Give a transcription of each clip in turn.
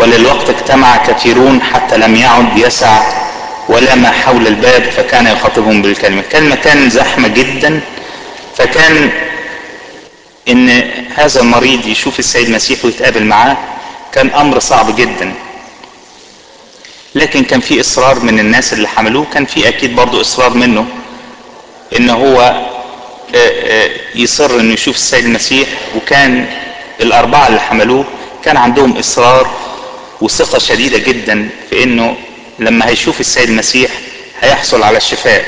وللوقت اجتمع كثيرون حتى لم يعد يسع ولا ما حول الباب فكان يخاطبهم بالكلمة الكلمة كان زحمة جدا فكان ان هذا المريض يشوف السيد المسيح ويتقابل معاه كان امر صعب جدا لكن كان في اصرار من الناس اللي حملوه كان في اكيد برضو اصرار منه ان هو يصر انه يشوف السيد المسيح وكان الاربعه اللي حملوه كان عندهم اصرار وثقه شديده جدا في انه لما هيشوف السيد المسيح هيحصل على الشفاء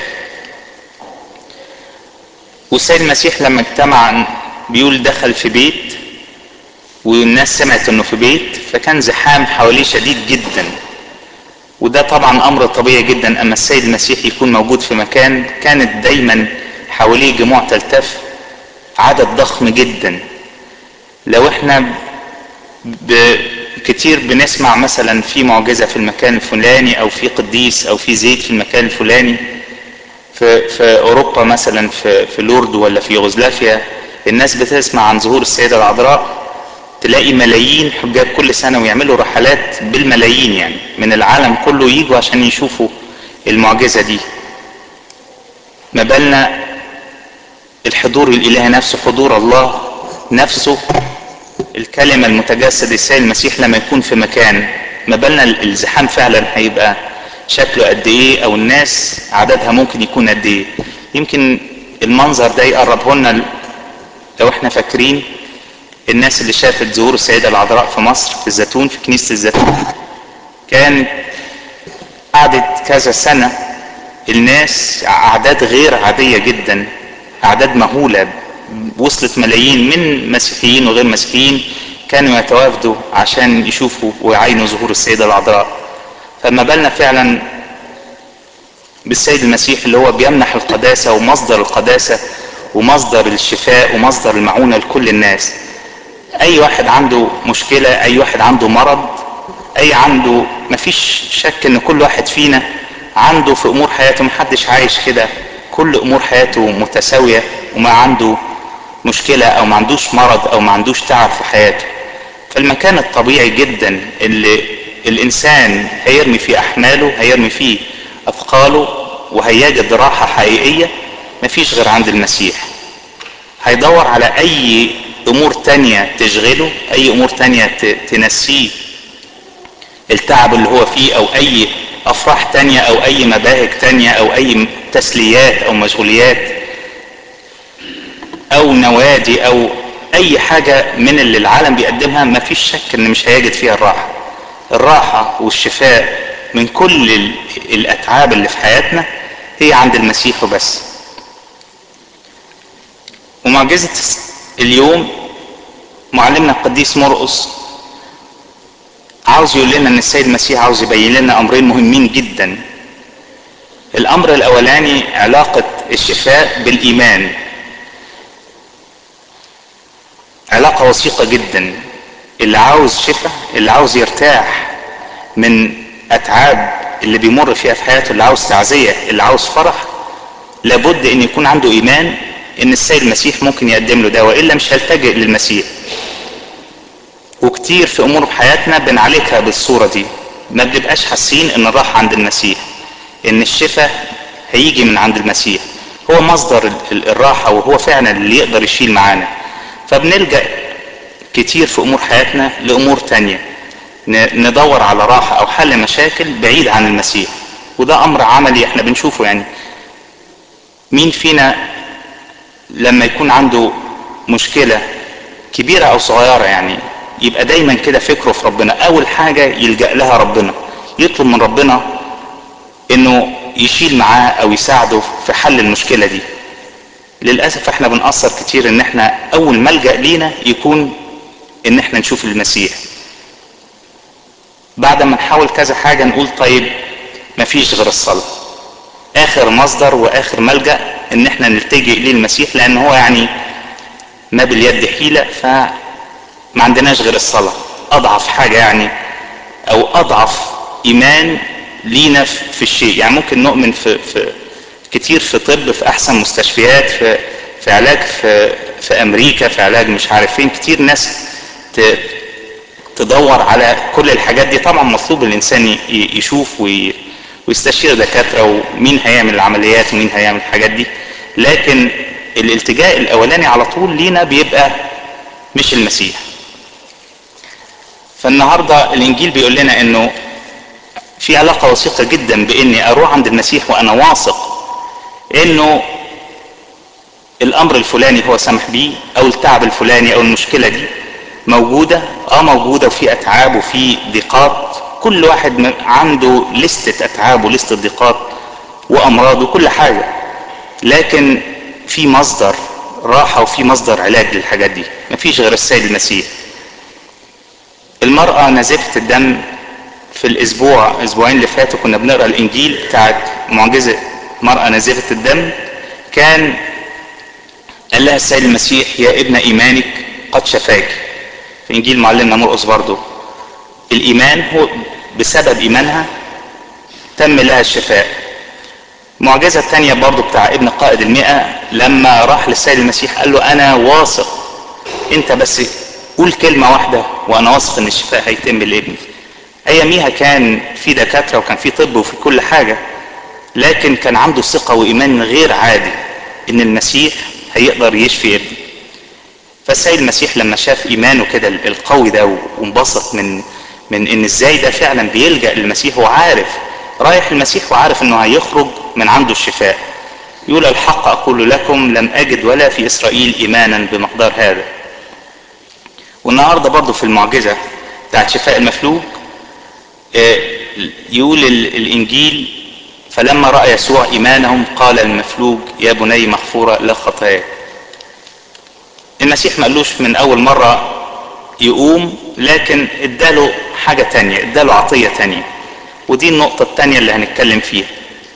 والسيد المسيح لما اجتمع بيقول دخل في بيت والناس سمعت انه في بيت فكان زحام حواليه شديد جدا وده طبعا امر طبيعي جدا اما السيد المسيح يكون موجود في مكان كانت دايما حواليه جموع تلتف عدد ضخم جدا لو احنا كتير بنسمع مثلا في معجزة في المكان الفلاني او في قديس او في زيت في المكان الفلاني في, في اوروبا مثلا في, في لورد ولا في يوغوسلافيا الناس بتسمع عن ظهور السيدة العذراء تلاقي ملايين حجاج كل سنة ويعملوا رحلات بالملايين يعني من العالم كله يجوا عشان يشوفوا المعجزة دي ما بالنا الحضور الإلهي نفسه حضور الله نفسه الكلمة المتجسد السيد المسيح لما يكون في مكان ما بالنا الزحام فعلا هيبقى شكله قد ايه او الناس عددها ممكن يكون قد ايه يمكن المنظر ده يقربه لنا لو احنا فاكرين الناس اللي شافت ظهور السيدة العذراء في مصر في الزيتون في كنيسة الزيتون كان قعدت كذا سنة الناس أعداد غير عادية جدا أعداد مهولة وصلت ملايين من مسيحيين وغير مسيحيين كانوا يتوافدوا عشان يشوفوا ويعينوا ظهور السيدة العذراء فما بالنا فعلا بالسيد المسيح اللي هو بيمنح القداسة ومصدر القداسة ومصدر الشفاء ومصدر المعونة لكل الناس اي واحد عنده مشكلة اي واحد عنده مرض اي عنده مفيش شك ان كل واحد فينا عنده في امور حياته محدش عايش كده كل امور حياته متساوية وما عنده مشكلة او ما عندوش مرض او ما عندوش تعب في حياته فالمكان الطبيعي جدا اللي الانسان هيرمي فيه احماله هيرمي فيه اثقاله وهيجد راحة حقيقية مفيش غير عند المسيح هيدور على اي امور تانية تشغله اي امور تانية تنسيه التعب اللي هو فيه او اي افراح تانية او اي مباهج تانية او اي تسليات او مشغوليات او نوادي او اي حاجة من اللي العالم بيقدمها مفيش شك ان مش هيجد فيها الراحة الراحة والشفاء من كل الاتعاب اللي في حياتنا هي عند المسيح وبس ومعجزة اليوم معلمنا القديس مرقس عاوز يقول لنا ان السيد المسيح عاوز يبين لنا امرين مهمين جدا الامر الاولاني علاقة الشفاء بالايمان علاقة وثيقة جدا اللي عاوز شفاء اللي عاوز يرتاح من اتعاب اللي بيمر فيها في حياته اللي عاوز تعزية اللي عاوز فرح لابد ان يكون عنده ايمان ان السيد المسيح ممكن يقدم له ده والا مش هيلتجئ للمسيح وكتير في امور حياتنا بنعالجها بالصورة دي ما بنبقاش حاسين ان الراحة عند المسيح ان الشفاء هيجي من عند المسيح هو مصدر الراحة وهو فعلا اللي يقدر يشيل معانا فبنلجأ كتير في امور حياتنا لامور تانية ندور على راحة او حل مشاكل بعيد عن المسيح وده امر عملي احنا بنشوفه يعني مين فينا لما يكون عنده مشكلة كبيرة او صغيرة يعني يبقى دايما كده فكره في ربنا اول حاجة يلجأ لها ربنا يطلب من ربنا انه يشيل معاه او يساعده في حل المشكلة دي للأسف احنا بنأثر كتير ان احنا اول ملجأ لينا يكون ان احنا نشوف المسيح بعد ما نحاول كذا حاجة نقول طيب مفيش غير الصلاة اخر مصدر واخر ملجأ ان احنا نلتجئ ليه المسيح لان هو يعني ما باليد حيلة فما عندناش غير الصلاة اضعف حاجة يعني او اضعف ايمان لينا في الشيء يعني ممكن نؤمن في, في كتير في طب في احسن مستشفيات في في علاج في في امريكا في علاج مش عارف فين كتير ناس ت تدور على كل الحاجات دي طبعا مطلوب الانسان ي- يشوف وي- ويستشير دكاتره ومين هيعمل العمليات ومين هيعمل الحاجات دي لكن الالتجاء الاولاني على طول لينا بيبقى مش المسيح فالنهارده الانجيل بيقول لنا انه في علاقه وثيقه جدا باني اروح عند المسيح وانا واثق انه الامر الفلاني هو سمح بيه او التعب الفلاني او المشكله دي موجوده اه موجوده وفي اتعاب وفي ضيقات كل واحد م- عنده لستة اتعاب ولستة ضيقات وامراض وكل حاجه لكن في مصدر راحه وفي مصدر علاج للحاجات دي مفيش غير السيد المسيح المرأة نازفة الدم في الأسبوع أسبوعين اللي فاتوا كنا بنقرأ الإنجيل بتاعت معجزة مرأة نازفة الدم كان قال لها السيد المسيح يا ابن إيمانك قد شفاك في إنجيل معلمنا مرقس برضو الإيمان هو بسبب إيمانها تم لها الشفاء المعجزة الثانية برضو بتاع ابن قائد المئة لما راح للسيد المسيح قال له أنا واثق أنت بس قول كلمة واحدة وأنا واثق إن الشفاء هيتم لابني أياميها كان في دكاترة وكان في طب وفي كل حاجة لكن كان عنده ثقة وإيمان غير عادي إن المسيح هيقدر يشفي ابني فالسيد المسيح لما شاف إيمانه كده القوي ده وانبسط من من إن إزاي ده فعلا بيلجأ للمسيح وعارف رايح المسيح وعارف إنه هيخرج من عنده الشفاء يقول الحق أقول لكم لم أجد ولا في إسرائيل إيمانا بمقدار هذا والنهارده برضه في المعجزة بتاعت شفاء المفلوج آه، يقول ال- الإنجيل فلما رأى يسوع إيمانهم قال المفلوج يا بني مغفورة لا خطاياك المسيح ما قالوش من أول مرة يقوم لكن اداله حاجة تانية اداله عطية تانية ودي النقطة التانية اللي هنتكلم فيها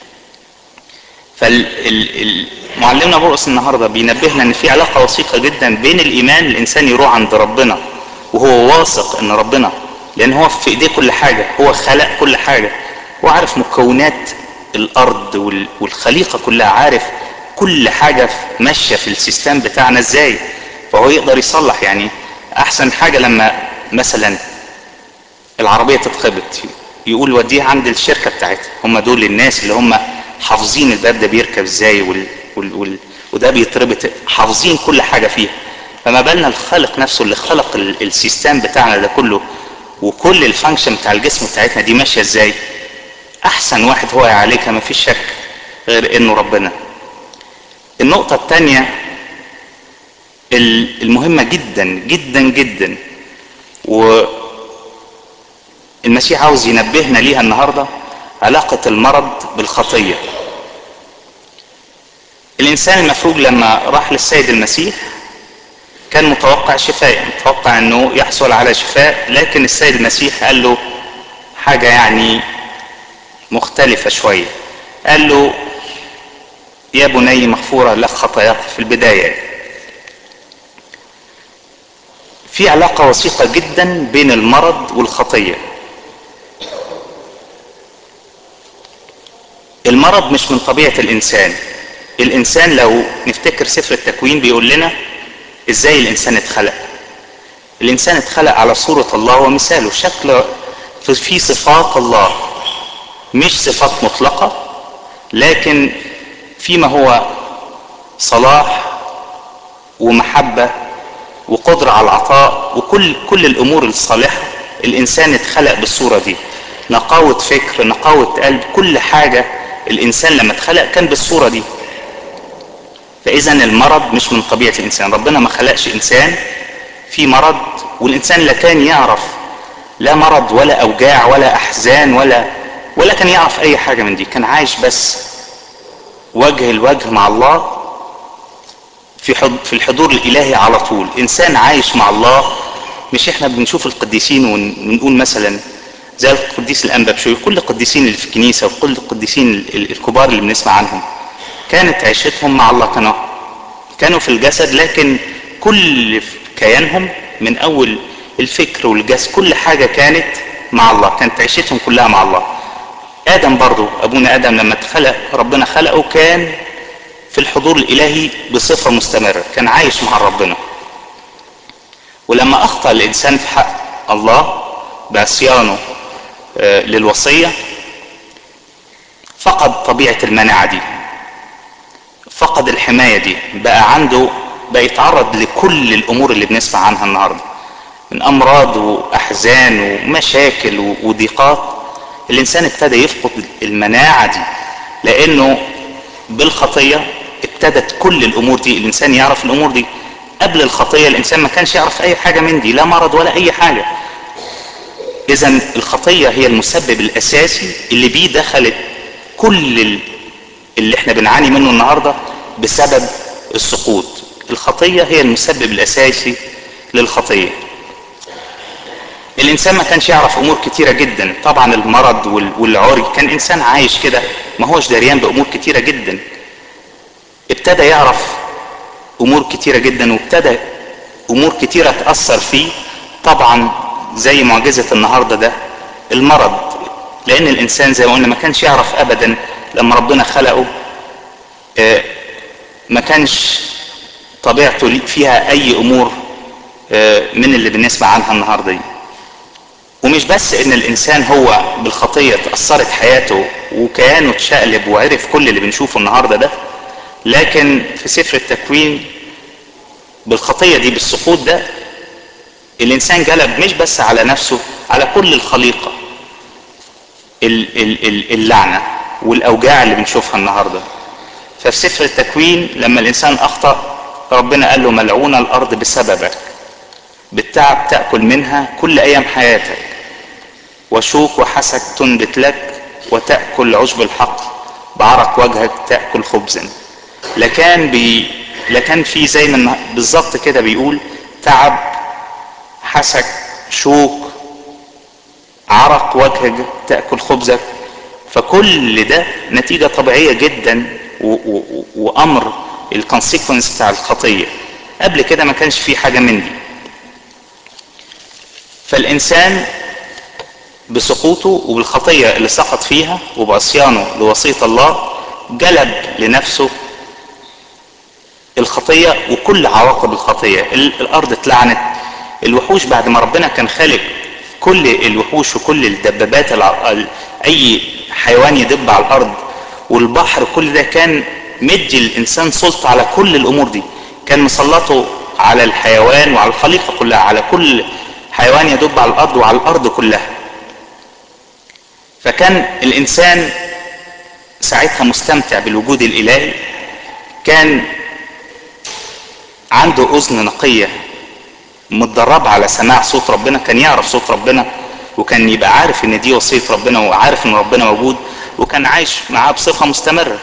فالمعلمنا بولس النهارده بينبهنا ان في علاقه وثيقه جدا بين الايمان الانسان يروح عند ربنا وهو واثق ان ربنا لان هو في ايديه كل حاجه هو خلق كل حاجه هو عارف مكونات الارض وال- والخليقه كلها عارف كل حاجه ماشيه في السيستم بتاعنا ازاي فهو يقدر يصلح يعني احسن حاجه لما مثلا العربية تتخبط يقول وديها عند الشركة بتاعتها هم دول الناس اللي هم حافظين الباب ده بيركب ازاي وال... وال... وال... وده بيتربط حافظين كل حاجة فيها فما بالنا الخالق نفسه اللي خلق ال... السيستم بتاعنا ده كله وكل الفانكشن بتاع الجسم بتاعتنا دي ماشية ازاي احسن واحد هو يعالجها ما فيش شك غير انه ربنا النقطة الثانية المهمة جدا جدا جدا و المسيح عاوز ينبهنا ليها النهارده علاقة المرض بالخطية. الإنسان المفروج لما راح للسيد المسيح كان متوقع شفاء، متوقع إنه يحصل على شفاء، لكن السيد المسيح قال له حاجة يعني مختلفة شوية. قال له يا بني مغفورة لك خطاياك في البداية. في علاقة وثيقة جدا بين المرض والخطية. المرض مش من طبيعة الإنسان الإنسان لو نفتكر سفر التكوين بيقول لنا إزاي الإنسان اتخلق الإنسان اتخلق على صورة الله ومثاله شكل في صفات الله مش صفات مطلقة لكن فيما هو صلاح ومحبة وقدرة على العطاء وكل كل الأمور الصالحة الإنسان اتخلق بالصورة دي نقاوة فكر نقاوة قلب كل حاجة الانسان لما اتخلق كان بالصوره دي فاذا المرض مش من طبيعه الانسان ربنا ما خلقش انسان في مرض والانسان لا كان يعرف لا مرض ولا اوجاع ولا احزان ولا ولا كان يعرف اي حاجه من دي كان عايش بس وجه الوجه مع الله في في الحضور الالهي على طول انسان عايش مع الله مش احنا بنشوف القديسين ونقول مثلا زي القديس الانبا بشوي كل القديسين اللي في الكنيسه وكل القديسين الكبار اللي بنسمع عنهم كانت عيشتهم مع الله كانوا كانوا في الجسد لكن كل كيانهم من اول الفكر والجسد كل حاجه كانت مع الله كانت عيشتهم كلها مع الله ادم برضو ابونا ادم لما اتخلق ربنا خلقه كان في الحضور الالهي بصفه مستمره كان عايش مع ربنا ولما اخطا الانسان في حق الله بعصيانه للوصية فقد طبيعة المناعة دي فقد الحماية دي بقى عنده بقى يتعرض لكل الأمور اللي بنسمع عنها النهاردة من أمراض وأحزان ومشاكل وضيقات الإنسان ابتدى يفقد المناعة دي لأنه بالخطية ابتدت كل الأمور دي الإنسان يعرف الأمور دي قبل الخطية الإنسان ما كانش يعرف أي حاجة من دي لا مرض ولا أي حاجة إذا الخطية هي المسبب الأساسي اللي بيه دخلت كل اللي احنا بنعاني منه النهاردة بسبب السقوط الخطية هي المسبب الأساسي للخطية الإنسان ما كانش يعرف أمور كتيرة جدا طبعا المرض والعري كان إنسان عايش كده ما هوش دريان بأمور كتيرة جدا ابتدى يعرف أمور كتيرة جدا وابتدى أمور كتيرة تأثر فيه طبعا زي معجزة النهاردة ده المرض لأن الإنسان زي ما قلنا ما كانش يعرف أبدا لما ربنا خلقه ما كانش طبيعته فيها أي أمور من اللي بنسمع عنها النهاردة دي ومش بس ان الانسان هو بالخطية تأثرت حياته وكيانه اتشقلب وعرف كل اللي بنشوفه النهاردة ده لكن في سفر التكوين بالخطية دي بالسقوط ده الانسان جلب مش بس على نفسه على كل الخليقة اللعنة والاوجاع اللي بنشوفها النهاردة ففي سفر التكوين لما الانسان اخطأ ربنا قال له ملعونة الارض بسببك بالتعب تأكل منها كل ايام حياتك وشوك وحسك تنبت لك وتأكل عشب الحقل بعرق وجهك تأكل خبزا لكان بي لكان في زي ما بالظبط كده بيقول تعب حسك شوك عرق وجهك تأكل خبزك فكل ده نتيجة طبيعية جدا و و وأمر الكونسيكونس بتاع الخطية قبل كده ما كانش في حاجة من دي فالإنسان بسقوطه وبالخطية اللي سقط فيها وبعصيانه لوصية الله جلب لنفسه الخطية وكل عواقب الخطية الأرض اتلعنت الوحوش بعد ما ربنا كان خالق كل الوحوش وكل الدبابات أي حيوان يدب على الأرض والبحر كل ده كان مدي الإنسان سلطة على كل الأمور دي كان مسلطه على الحيوان وعلى الخليقة كلها على كل حيوان يدب على الأرض وعلى الأرض كلها فكان الإنسان ساعتها مستمتع بالوجود الإلهي كان عنده أذن نقية متدربة على سماع صوت ربنا كان يعرف صوت ربنا وكان يبقى عارف ان دي وصية ربنا وعارف ان ربنا موجود وكان عايش معاه بصفة مستمرة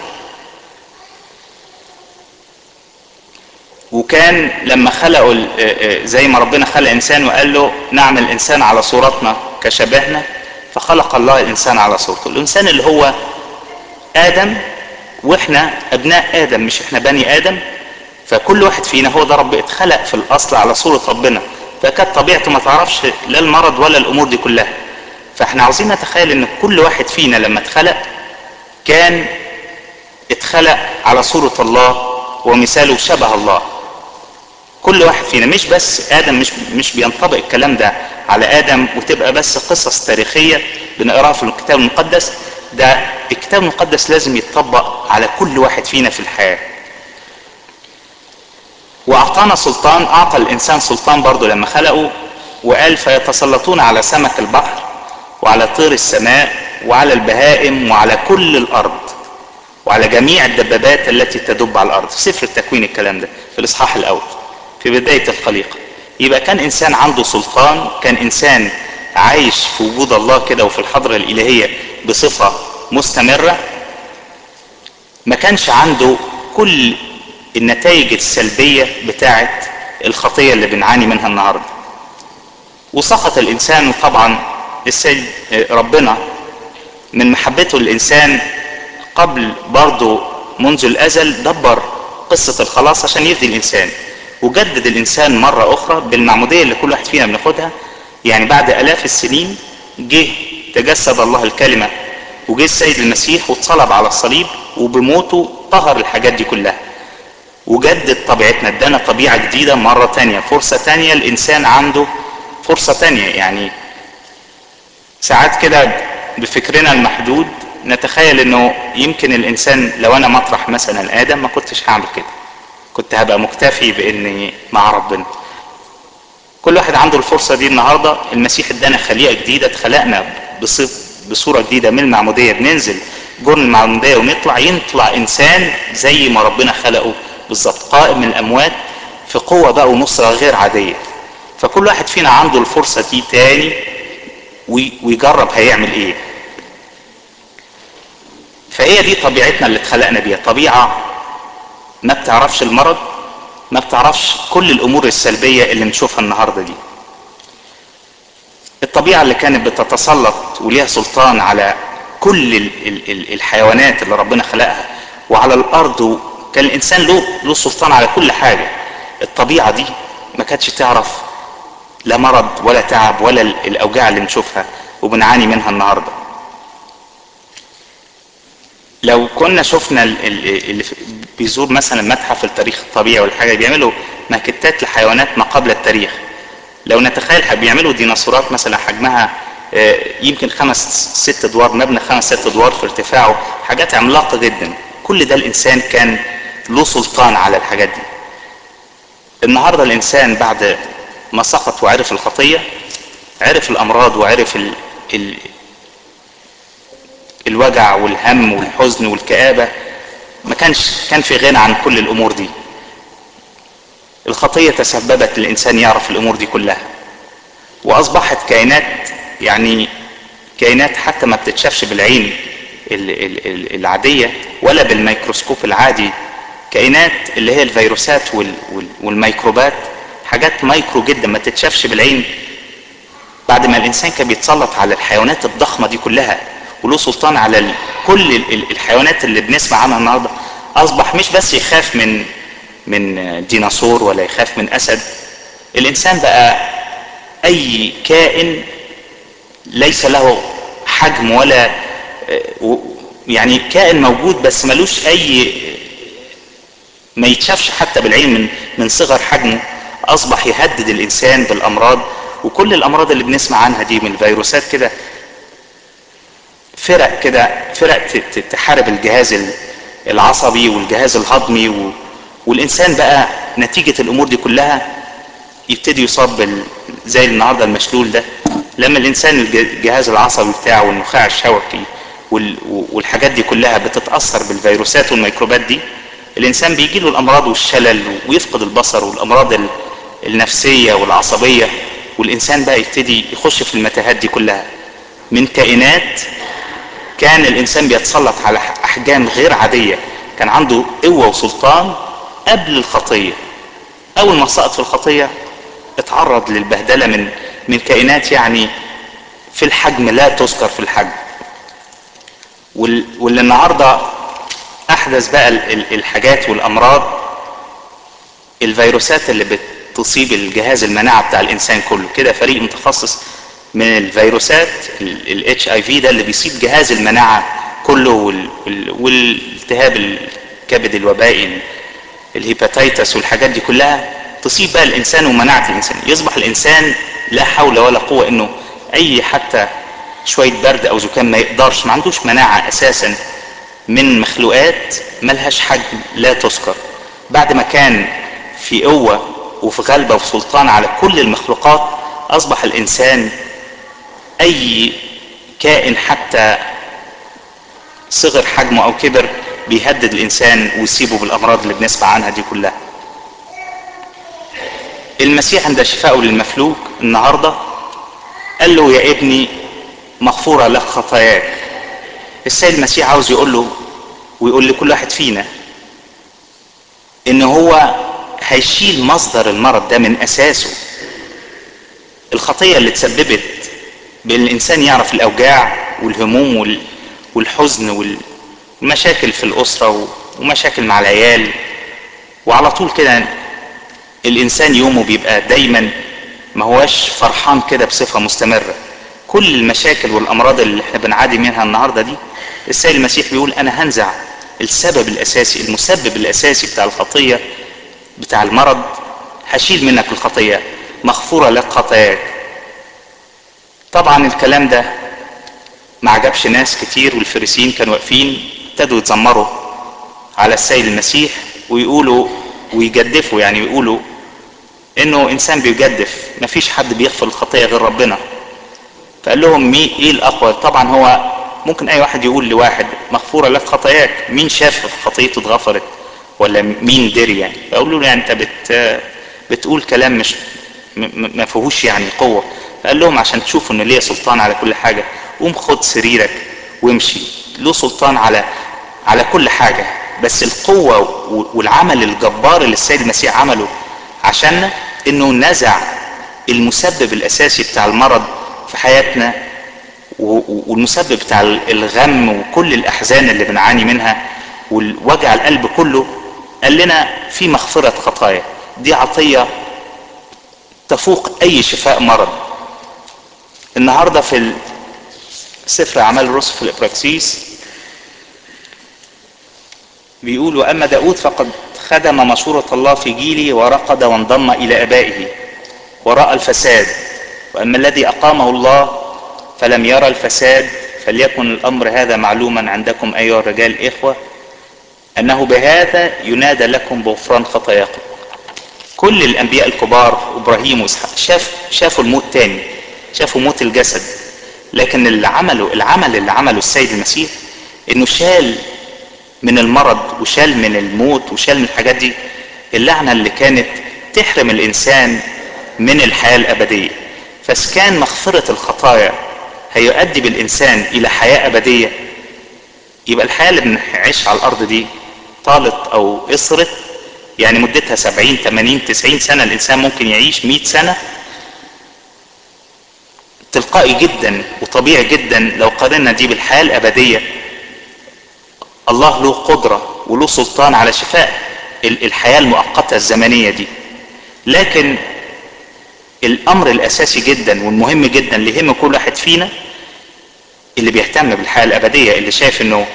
وكان لما خلقوا زي ما ربنا خلق انسان وقال له نعمل الانسان على صورتنا كشبهنا فخلق الله الانسان على صورته الانسان اللي هو ادم واحنا ابناء ادم مش احنا بني ادم فكل واحد فينا هو ده رب اتخلق في الاصل على صورة ربنا فكانت طبيعته ما تعرفش لا المرض ولا الامور دي كلها فاحنا عاوزين نتخيل ان كل واحد فينا لما اتخلق كان اتخلق على صورة الله ومثاله شبه الله كل واحد فينا مش بس ادم مش مش بينطبق الكلام ده على ادم وتبقى بس قصص تاريخيه بنقراها في الكتاب المقدس ده الكتاب المقدس لازم يتطبق على كل واحد فينا في الحياه واعطانا سلطان اعطى الانسان سلطان برضه لما خلقه وقال فيتسلطون على سمك البحر وعلى طير السماء وعلى البهائم وعلى كل الارض وعلى جميع الدبابات التي تدب على الارض في سفر التكوين الكلام ده في الاصحاح الاول في بدايه الخليقه يبقى كان انسان عنده سلطان كان انسان عايش في وجود الله كده وفي الحضره الالهيه بصفه مستمره ما كانش عنده كل النتائج السلبيه بتاعه الخطيه اللي بنعاني منها النهارده وسقط الانسان طبعا السيد ربنا من محبته للانسان قبل برضه منذ الازل دبر قصه الخلاص عشان يفدي الانسان وجدد الانسان مره اخرى بالمعموديه اللي كل واحد فينا بناخدها يعني بعد الاف السنين جه تجسد الله الكلمه وجه السيد المسيح واتصلب على الصليب وبموته طهر الحاجات دي كلها وجدد طبيعتنا ادانا طبيعه جديده مره تانية فرصه تانية الانسان عنده فرصة تانية يعني ساعات كده بفكرنا المحدود نتخيل انه يمكن الانسان لو انا مطرح مثلا ادم ما كنتش هعمل كده كنت هبقى مكتفي باني مع ربنا كل واحد عنده الفرصة دي النهاردة المسيح ادانا خليقة جديدة اتخلقنا بصورة جديدة من المعمودية بننزل جرن المعمودية ونطلع يطلع انسان زي ما ربنا خلقه بالظبط قائم من الاموات في قوة بقى ونصرة غير عادية فكل واحد فينا عنده الفرصة دي تاني ويجرب هيعمل ايه فهي دي طبيعتنا اللي اتخلقنا بيها طبيعة ما بتعرفش المرض ما بتعرفش كل الامور السلبية اللي نشوفها النهاردة دي الطبيعة اللي كانت بتتسلط وليها سلطان على كل الحيوانات اللي ربنا خلقها وعلى الارض كان الانسان له له سلطان على كل حاجة الطبيعة دي ما كانتش تعرف لا مرض ولا تعب ولا الاوجاع اللي بنشوفها وبنعاني منها النهارده لو كنا شفنا اللي بيزور مثلا متحف التاريخ الطبيعي ولا حاجه بيعملوا ماكتات لحيوانات ما قبل التاريخ لو نتخيل بيعملوا ديناصورات مثلا حجمها يمكن خمس ست ادوار مبنى خمس ست ادوار في ارتفاعه حاجات عملاقه جدا كل ده الانسان كان له سلطان على الحاجات دي النهارده الانسان بعد ما سقط وعرف الخطيه عرف الامراض وعرف ال ال الوجع والهم والحزن والكآبة ما كانش كان في غنى عن كل الامور دي الخطية تسببت الانسان يعرف الامور دي كلها واصبحت كائنات يعني كائنات حتى ما بتتشافش بالعين العادية ولا بالميكروسكوب العادي كائنات اللي هي الفيروسات والميكروبات حاجات مايكرو جدا ما تتشافش بالعين بعد ما الانسان كان بيتسلط على الحيوانات الضخمة دي كلها وله سلطان على كل الحيوانات اللي بنسمع عنها النهارده اصبح مش بس يخاف من من ديناصور ولا يخاف من اسد الانسان بقى اي كائن ليس له حجم ولا يعني كائن موجود بس ملوش اي ما يتشافش حتى بالعين من من صغر حجمه اصبح يهدد الانسان بالامراض وكل الامراض اللي بنسمع عنها دي من الفيروسات كده فرق كده فرق تحارب الجهاز العصبي والجهاز الهضمي والانسان بقى نتيجة الامور دي كلها يبتدي يصاب بال زي النهارده المشلول ده لما الانسان الجهاز العصبي بتاعه والنخاع الشوكي والحاجات دي كلها بتتاثر بالفيروسات والميكروبات دي الانسان بيجي له الامراض والشلل ويفقد البصر والامراض النفسيه والعصبيه والانسان بقى يبتدي يخش في المتاهات دي كلها من كائنات كان الانسان بيتسلط على احجام غير عاديه كان عنده قوه وسلطان قبل الخطيه اول ما سقط في الخطيه اتعرض للبهدله من من كائنات يعني في الحجم لا تذكر في الحجم واللي النهارده احدث بقى الحاجات والامراض الفيروسات اللي بتصيب الجهاز المناعه بتاع الانسان كله كده فريق متخصص من الفيروسات الاتش اي في ده اللي بيصيب جهاز المناعه كله والالتهاب الكبد الوبائي الهيباتيتس والحاجات دي كلها تصيب بقى الانسان ومناعه الانسان يصبح الانسان لا حول ولا قوه انه اي حتى شويه برد او زكام ما يقدرش ما عندوش مناعه اساسا من مخلوقات ملهاش حجم لا تذكر بعد ما كان في قوه وفي غلبه وفي سلطان على كل المخلوقات اصبح الانسان اي كائن حتى صغر حجمه او كبر بيهدد الانسان ويصيبه بالامراض اللي بنسمع عنها دي كلها المسيح عند شفائه للمفلوج النهارده قال له يا ابني مغفورة لك خطاياك السيد المسيح عاوز يقول له ويقول لكل واحد فينا ان هو هيشيل مصدر المرض ده من اساسه الخطية اللي تسببت بان الانسان يعرف الاوجاع والهموم والحزن والمشاكل في الاسرة ومشاكل مع العيال وعلى طول كده الانسان يومه بيبقى دايما ما هواش فرحان كده بصفة مستمرة كل المشاكل والامراض اللي احنا بنعاني منها النهارده دي السيد المسيح بيقول انا هنزع السبب الاساسي المسبب الاساسي بتاع الخطيه بتاع المرض هشيل منك الخطيه مغفوره لك خطاياك طبعا الكلام ده ما عجبش ناس كتير والفريسيين كانوا واقفين ابتدوا يتذمروا على السيد المسيح ويقولوا ويجدفوا يعني يقولوا انه انسان بيجدف مفيش حد بيغفر الخطيه غير ربنا فقال لهم مي ايه الاقوى طبعا هو ممكن اي واحد يقول لواحد مغفوره لك خطاياك مين شاف خطيته اتغفرت ولا مين دري يعني فاقول له يعني انت بت بتقول كلام مش ما فيهوش يعني قوه فقال لهم عشان تشوفوا ان ليا سلطان على كل حاجه قوم خد سريرك وامشي له سلطان على على كل حاجه بس القوه والعمل الجبار اللي السيد المسيح عمله عشان انه نزع المسبب الاساسي بتاع المرض في حياتنا والمسبب بتاع الغم وكل الاحزان اللي بنعاني منها والوجع القلب كله قال لنا في مغفرة خطايا دي عطية تفوق اي شفاء مرض النهاردة في سفر اعمال الرسل في الابراكسيس بيقول واما داود فقد خدم مشورة الله في جيلي ورقد وانضم الى ابائه ورأى الفساد واما الذي اقامه الله فلم يرى الفساد فليكن الامر هذا معلوما عندكم ايها الرجال الاخوه انه بهذا ينادى لكم بغفران خطاياكم كل الانبياء الكبار ابراهيم واسحاق شاف شافوا الموت تاني شافوا موت الجسد لكن اللي عمله العمل اللي عمله السيد المسيح انه شال من المرض وشال من الموت وشال من الحاجات دي اللعنه اللي كانت تحرم الانسان من الحياه الابديه فاسكان مغفره الخطايا هيؤدي بالانسان الى حياه ابديه يبقى الحياه اللي بنعيشها على الارض دي طالت او قصرت يعني مدتها 70 80 90 سنه الانسان ممكن يعيش 100 سنه تلقائي جدا وطبيعي جدا لو قارنا دي بالحياه الابديه الله له قدره وله سلطان على شفاء الحياه المؤقته الزمنيه دي لكن الامر الاساسي جدا والمهم جدا اللي يهم كل واحد فينا اللي بيهتم بالحياه الابديه اللي شايف انه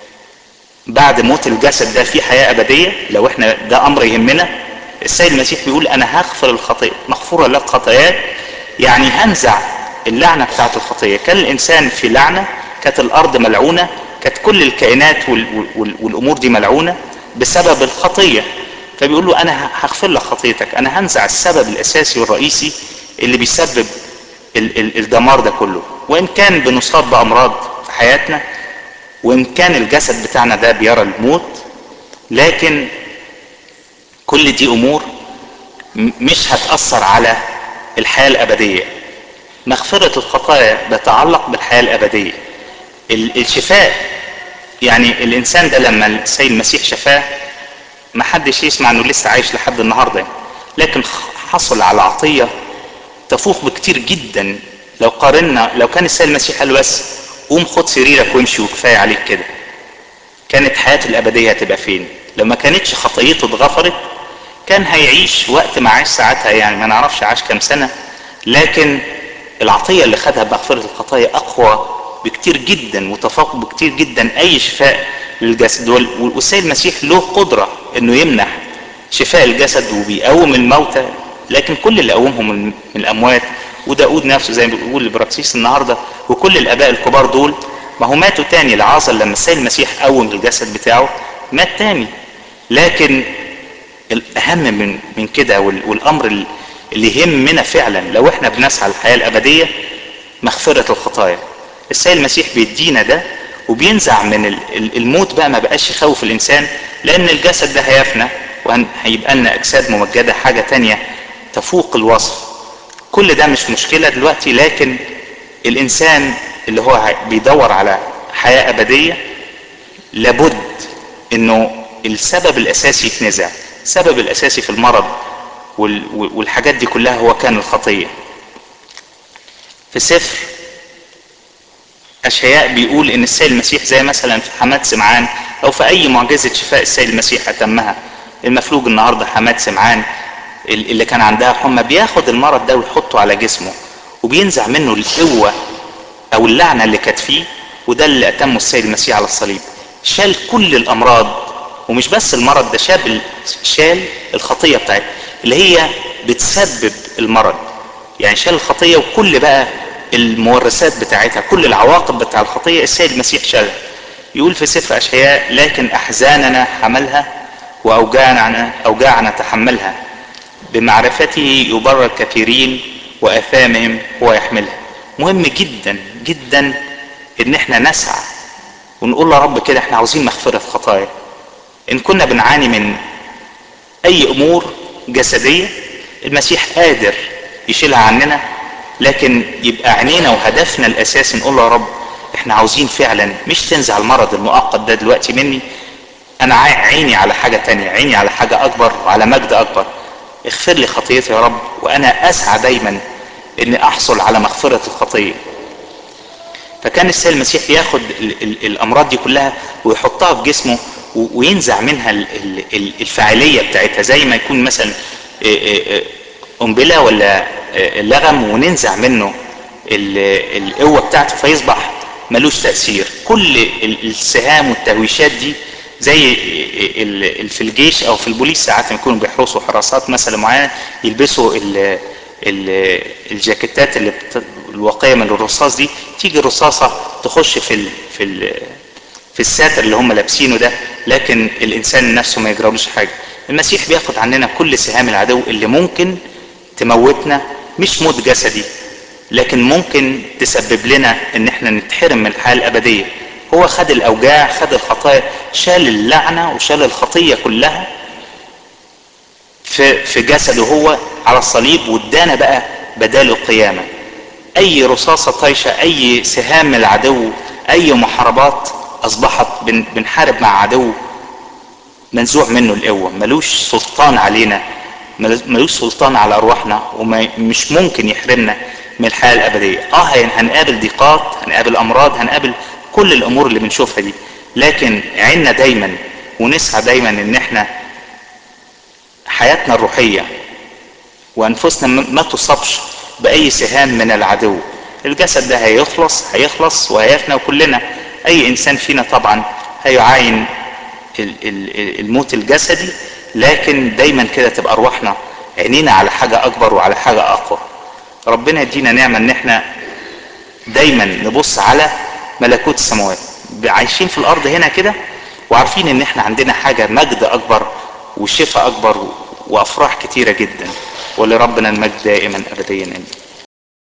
بعد موت الجسد ده في حياه ابديه لو احنا ده امر يهمنا السيد المسيح بيقول انا هغفر الخطيه مغفوره لك خطاياك يعني هنزع اللعنه بتاعت الخطيه كان الانسان في لعنه كانت الارض ملعونه كانت كل الكائنات وال وال والامور دي ملعونه بسبب الخطيه فبيقول له انا هغفر لك خطيتك انا هنزع السبب الاساسي والرئيسي اللي بيسبب ال ال الدمار ده كله وان كان بنصاب بامراض في حياتنا وان كان الجسد بتاعنا ده بيرى الموت لكن كل دي امور مش هتاثر على الحياه الابديه مغفره الخطايا بتعلق بالحياه الابديه الشفاء يعني الانسان ده لما السيد المسيح شفاه ما حدش يسمع انه لسه عايش لحد النهارده لكن حصل على عطيه تفوق بكتير جدا لو قارنا لو كان السيد المسيح قال بس قوم خد سريرك وامشي وكفايه عليك كده كانت حياته الابديه هتبقى فين لو ما كانتش خطيته اتغفرت كان هيعيش وقت ما عاش ساعتها يعني ما نعرفش عاش كام سنه لكن العطيه اللي خدها بمغفره الخطايا اقوى بكتير جدا وتفوق بكتير جدا اي شفاء للجسد والسيد المسيح له قدره انه يمنح شفاء الجسد وبيقوم الموتى لكن كل اللي قومهم من الاموات وداود نفسه زي ما بيقول البراكسيس النهارده وكل الاباء الكبار دول ما هو ماتوا تاني العازل لما السيد المسيح قوم الجسد بتاعه مات تاني لكن الاهم من من كده والامر اللي يهمنا فعلا لو احنا بنسعى للحياه الابديه مغفره الخطايا السيد المسيح بيدينا ده وبينزع من الموت بقى ما بقاش يخوف الانسان لان الجسد ده هيفنى وهيبقى لنا اجساد ممجده حاجه تانية تفوق الوصف كل ده مش مشكله دلوقتي لكن الانسان اللي هو بيدور على حياه ابديه لابد انه السبب الاساسي يتنزع السبب الاساسي في المرض والحاجات دي كلها هو كان الخطيه في سفر اشعياء بيقول ان السيد المسيح زي مثلا في حماد سمعان او في اي معجزه شفاء السيد المسيح اتمها المفلوج النهارده حماد سمعان اللي كان عندها حمى بياخد المرض ده ويحطه على جسمه وبينزع منه القوه او اللعنه اللي كانت فيه وده اللي اتمه السيد المسيح على الصليب شال كل الامراض ومش بس المرض ده شاب شال الخطيه بتاعتها اللي هي بتسبب المرض يعني شال الخطيه وكل بقى المورثات بتاعتها كل العواقب بتاع الخطية السيد المسيح شالها يقول في سفر أشعياء لكن أحزاننا حملها وأوجاعنا أوجاعنا تحملها بمعرفته يبرر كثيرين وآثامهم هو يحملها مهم جدا جدا إن احنا نسعى ونقول يا رب كده احنا عاوزين مغفرة خطايا إن كنا بنعاني من أي أمور جسدية المسيح قادر يشيلها عننا لكن يبقى عينينا وهدفنا الاساسي نقول له يا رب احنا عاوزين فعلا مش تنزع المرض المؤقت ده دلوقتي مني انا عيني على حاجة تانية عيني على حاجة اكبر وعلى مجد اكبر اغفر لي خطيتي يا رب وانا اسعى دايما اني احصل على مغفرة الخطية فكان السيد المسيح ياخد ال ال الامراض دي كلها ويحطها في جسمه وينزع منها ال ال الفاعلية بتاعتها زي ما يكون مثلا قنبله ولا لغم وننزع منه القوه بتاعته فيصبح ملوش تاثير كل السهام والتهويشات دي زي في الجيش او في البوليس ساعات يكونوا بيحرسوا حراسات مثلا معينه يلبسوا ال ال الجاكيتات اللي بت... الواقيه من الرصاص دي تيجي الرصاصه تخش في ال... في ال... في الساتر اللي هم لابسينه ده لكن الانسان نفسه ما يجرالوش حاجه المسيح بياخد عننا كل سهام العدو اللي ممكن تموتنا مش موت جسدي لكن ممكن تسبب لنا ان احنا نتحرم من الحياه الابديه هو خد الاوجاع خد الخطايا شال اللعنه وشال الخطيه كلها في في جسده هو على الصليب وادانا بقى بدال القيامه اي رصاصه طايشه اي سهام من العدو اي محاربات اصبحت بن بنحارب مع عدو منزوع منه القوه ملوش سلطان علينا ملوش سلطان على ارواحنا ومش ممكن يحرمنا من الحياه الابديه اه هنقابل ضيقات هنقابل امراض هنقابل كل الامور اللي بنشوفها دي لكن عنا دايما ونسعى دايما ان احنا حياتنا الروحيه وانفسنا ما تصابش باي سهام من العدو الجسد ده هيخلص هيخلص وهيفنى وكلنا اي انسان فينا طبعا هيعاين الموت الجسدي لكن دايما كده تبقى ارواحنا عينينا على حاجه اكبر وعلى حاجه اقوى ربنا يدينا نعمه ان احنا دايما نبص على ملكوت السماوات عايشين في الارض هنا كده وعارفين ان احنا عندنا حاجه مجد اكبر وشفاء اكبر وافراح كتيره جدا ولربنا المجد دائما ابديا امين